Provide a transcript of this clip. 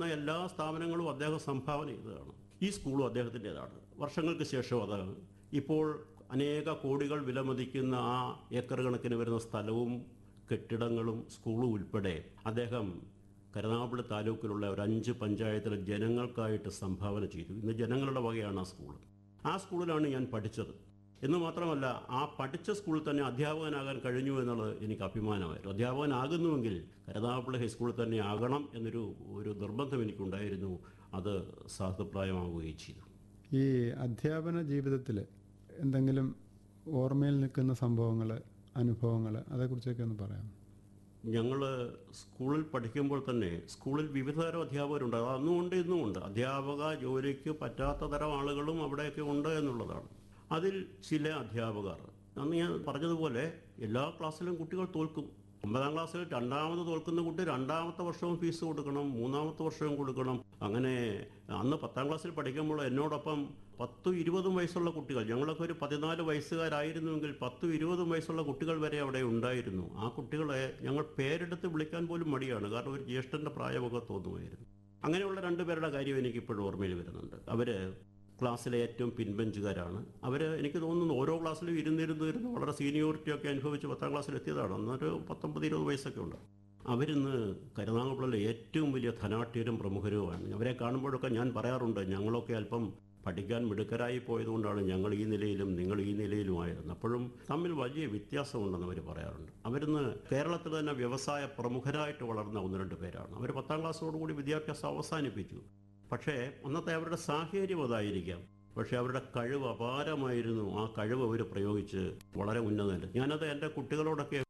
എല്ലാ സ്ഥാപനങ്ങളും അദ്ദേഹം സംഭാവന ചെയ്തതാണ് ഈ സ്കൂളും അദ്ദേഹത്തിൻ്റെതാണ് വർഷങ്ങൾക്ക് ശേഷം അതാണ് ഇപ്പോൾ അനേക കോടികൾ വിലമതിക്കുന്ന ആ ഏക്കർ കണക്കിന് വരുന്ന സ്ഥലവും കെട്ടിടങ്ങളും സ്കൂളും ഉൾപ്പെടെ അദ്ദേഹം കരുനാഗപ്പള്ളി താലൂക്കിലുള്ള ഒരു അഞ്ച് പഞ്ചായത്തിലെ ജനങ്ങൾക്കായിട്ട് സംഭാവന ചെയ്തു ഇന്ന് ജനങ്ങളുടെ വകയാണ് ആ സ്കൂൾ ആ സ്കൂളിലാണ് ഞാൻ പഠിച്ചത് എന്ന് മാത്രമല്ല ആ പഠിച്ച സ്കൂളിൽ തന്നെ അധ്യാപകനാകാൻ കഴിഞ്ഞു എന്നുള്ളത് എനിക്ക് അഭിമാനമായിരുന്നു അധ്യാപകനാകുന്നുവെങ്കിൽ കരുനാഗപ്പള്ളി ഹൈസ്കൂളിൽ തന്നെ ആകണം എന്നൊരു ഒരു നിർബന്ധം എനിക്കുണ്ടായിരുന്നു അത് സാധുപ്രായമാവുകയും ചെയ്തു ഈ അധ്യാപന ജീവിതത്തിൽ എന്തെങ്കിലും ഓർമ്മയിൽ നിൽക്കുന്ന സംഭവങ്ങൾ അനുഭവങ്ങൾ അതേക്കുറിച്ചൊക്കെ ഒന്ന് പറയാം ഞങ്ങൾ സ്കൂളിൽ പഠിക്കുമ്പോൾ തന്നെ സ്കൂളിൽ വിവിധ തരം അധ്യാപകരുണ്ട് അത് അന്നും ഉണ്ട് ഇന്നും ഉണ്ട് അധ്യാപക ജോലിക്ക് പറ്റാത്ത തരം ആളുകളും അവിടെയൊക്കെ ഉണ്ട് എന്നുള്ളതാണ് അതിൽ ചില അധ്യാപകർ അന്ന് ഞാൻ പറഞ്ഞതുപോലെ എല്ലാ ക്ലാസ്സിലും കുട്ടികൾ തോൽക്കും ഒമ്പതാം ക്ലാസ്സിൽ രണ്ടാമത് തോൽക്കുന്ന കുട്ടി രണ്ടാമത്തെ വർഷവും ഫീസ് കൊടുക്കണം മൂന്നാമത്തെ വർഷവും കൊടുക്കണം അങ്ങനെ അന്ന് പത്താം ക്ലാസ്സിൽ പഠിക്കുമ്പോൾ എന്നോടൊപ്പം പത്തും ഇരുപതും വയസ്സുള്ള കുട്ടികൾ ഞങ്ങളൊക്കെ ഒരു പതിനാല് വയസ്സുകാരായിരുന്നുവെങ്കിൽ പത്തും ഇരുപതും വയസ്സുള്ള കുട്ടികൾ വരെ അവിടെ ഉണ്ടായിരുന്നു ആ കുട്ടികളെ ഞങ്ങൾ പേരെടുത്ത് വിളിക്കാൻ പോലും മടിയാണ് കാരണം ഒരു ജ്യേഷ്ഠൻ്റെ പ്രായമൊക്കെ തോന്നുമായിരുന്നു അങ്ങനെയുള്ള രണ്ടുപേരുടെ കാര്യം എനിക്ക് ഇപ്പോഴും ഓർമ്മയിൽ വരുന്നുണ്ട് അവർ ക്ലാസ്സിലെ ഏറ്റവും പിൻബെഞ്ചുകാരാണ് അവർ എനിക്ക് തോന്നുന്നു ഓരോ ക്ലാസ്സിലും ഇരുന്നിരുന്ന് ഇരുന്ന് വളരെ സീനിയോറിറ്റി ഒക്കെ അനുഭവിച്ച് പത്താം ക്ലാസ്സിൽ എത്തിയതാണ് അന്നൊരു പത്തൊമ്പത് ഇരുപത് വയസ്സൊക്കെ ഉണ്ട് അവരിന്ന് കരുനാഗപ്പള്ളിയിലെ ഏറ്റവും വലിയ ധനാഠ്യരും പ്രമുഖരുമാണ് അവരെ കാണുമ്പോഴൊക്കെ ഞാൻ പറയാറുണ്ട് ഞങ്ങളൊക്കെ അല്പം പഠിക്കാൻ മിടുക്കരായി പോയതുകൊണ്ടാണ് ഞങ്ങൾ ഈ നിലയിലും നിങ്ങൾ ഈ നിലയിലുമായിരുന്നു അപ്പോഴും തമ്മിൽ വലിയ വ്യത്യാസമുണ്ടെന്ന് അവർ പറയാറുണ്ട് അവരിന്ന് കേരളത്തിൽ തന്നെ വ്യവസായ പ്രമുഖരായിട്ട് വളർന്ന ഒന്ന് രണ്ട് പേരാണ് അവർ പത്താം ക്ലാസ്സോടുകൂടി വിദ്യാഭ്യാസം അവസാനിപ്പിച്ചു പക്ഷേ അന്നത്തെ അവരുടെ സാഹചര്യം അതായിരിക്കാം പക്ഷെ അവരുടെ കഴിവ് അപാരമായിരുന്നു ആ കഴിവ് അവർ പ്രയോഗിച്ച് വളരെ ഉന്നതം ഞാനത് എൻ്റെ കുട്ടികളോടൊക്കെ